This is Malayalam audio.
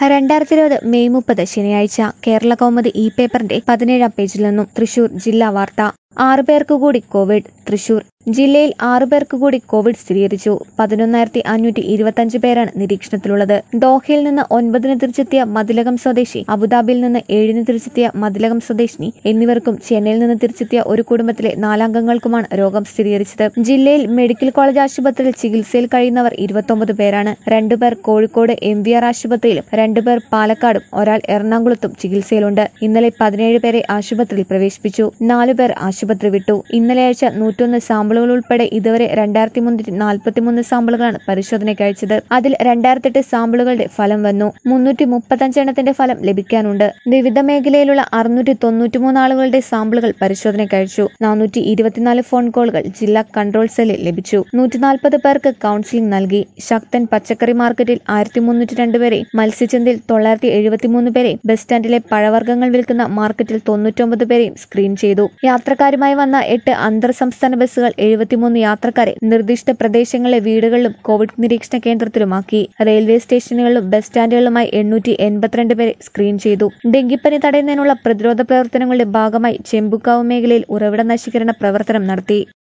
രണ്ടായിരത്തി ഇരുപത് മെയ് മുപ്പത് ശനിയാഴ്ച കേരള കൗമുദി ഇ പേപ്പറിന്റെ പതിനേഴാം പേജിൽ നിന്നും തൃശൂർ ജില്ലാ വാർത്ത ആറ് പേർക്ക് കൂടി കോവിഡ് തൃശൂർ ജില്ലയിൽ ആറു പേർക്ക് കൂടി കോവിഡ് സ്ഥിരീകരിച്ചു പതിനൊന്നായിരത്തി അഞ്ഞൂറ്റി ഇരുപത്തിയഞ്ച് പേരാണ് നിരീക്ഷണത്തിലുള്ളത് ദോഹയിൽ നിന്ന് ഒൻപതിന് തിരിച്ചെത്തിയ മതിലകം സ്വദേശി അബുദാബിയിൽ നിന്ന് ഏഴിന് തിരിച്ചെത്തിയ മതിലകം സ്വദേശിനി എന്നിവർക്കും ചെന്നൈയിൽ നിന്ന് തിരിച്ചെത്തിയ ഒരു കുടുംബത്തിലെ നാലംഗങ്ങൾക്കുമാണ് രോഗം സ്ഥിരീകരിച്ചത് ജില്ലയിൽ മെഡിക്കൽ കോളേജ് ആശുപത്രിയിൽ ചികിത്സയിൽ കഴിയുന്നവർ ഇരുപത്തൊമ്പത് പേരാണ് രണ്ടുപേർ കോഴിക്കോട് എം വി ആർ ആശുപത്രിയിലും രണ്ടുപേർ പാലക്കാടും ഒരാൾ എറണാകുളത്തും ചികിത്സയിലുണ്ട് ഇന്നലെ പതിനേഴ് പേരെ ആശുപത്രിയിൽ പ്രവേശിപ്പിച്ചു നാലുപേർ ആശുപത്രി വിട്ടു ഇന്നലെയാഴ്ച നൂറ്റൊന്ന് സാമ്പിളുകൾ ഉൾപ്പെടെ ഇതുവരെ രണ്ടായിരത്തി മുന്നൂറ്റി നാൽപ്പത്തിമൂന്ന് സാമ്പിളുകളാണ് പരിശോധനയ്ക്ക് അയച്ചത് അതിൽ രണ്ടായിരത്തെട്ട് സാമ്പിളുകളുടെ ഫലം വന്നു മുന്നൂറ്റി മുപ്പത്തഞ്ചെണ്ണത്തിന്റെ ഫലം ലഭിക്കാനുണ്ട് വിവിധ മേഖലയിലുള്ള അറുന്നൂറ്റി തൊണ്ണൂറ്റിമൂന്ന് ആളുകളുടെ സാമ്പിളുകൾ പരിശോധനയ്ക്ക് അയച്ചു നാനൂറ്റി ഇരുപത്തിനാല് ഫോൺ കോളുകൾ ജില്ലാ കൺട്രോൾ സെല്ലിൽ ലഭിച്ചു നൂറ്റി നാൽപ്പത് പേർക്ക് കൌൺസിലിംഗ് നൽകി ശക്തൻ പച്ചക്കറി മാർക്കറ്റിൽ ആയിരത്തി മുന്നൂറ്റി രണ്ട് പേരെയും മത്സ്യചന്തയിൽ തൊള്ളായിരത്തി എഴുപത്തിമൂന്ന് പേരെയും ബസ് സ്റ്റാൻഡിലെ പഴവർഗ്ഗങ്ങൾ വിൽക്കുന്ന മാർക്കറ്റിൽ തൊണ്ണൂറ്റൊമ്പത് പേരെയും സ്ക്രീൻ ചെയ്തു യാത്രക്കാരുമായി വന്ന എട്ട് അന്തർ സംസ്ഥാന ബസ്സുകൾ എഴുപത്തിമൂന്ന് യാത്രക്കാരെ നിർദ്ദിഷ്ട പ്രദേശങ്ങളിലെ വീടുകളിലും കോവിഡ് നിരീക്ഷണ കേന്ദ്രത്തിലുമാക്കി റെയിൽവേ സ്റ്റേഷനുകളിലും ബസ് സ്റ്റാൻഡുകളിലുമായി എണ്ണൂറ്റി എൺപത്തിരണ്ട് പേരെ സ്ക്രീൻ ചെയ്തു ഡെങ്കിപ്പനി തടയുന്നതിനുള്ള പ്രതിരോധ പ്രവർത്തനങ്ങളുടെ ഭാഗമായി ചെമ്പുക്കാവ് മേഖലയിൽ ഉറവിട നശീകരണ പ്രവർത്തനം നടത്തി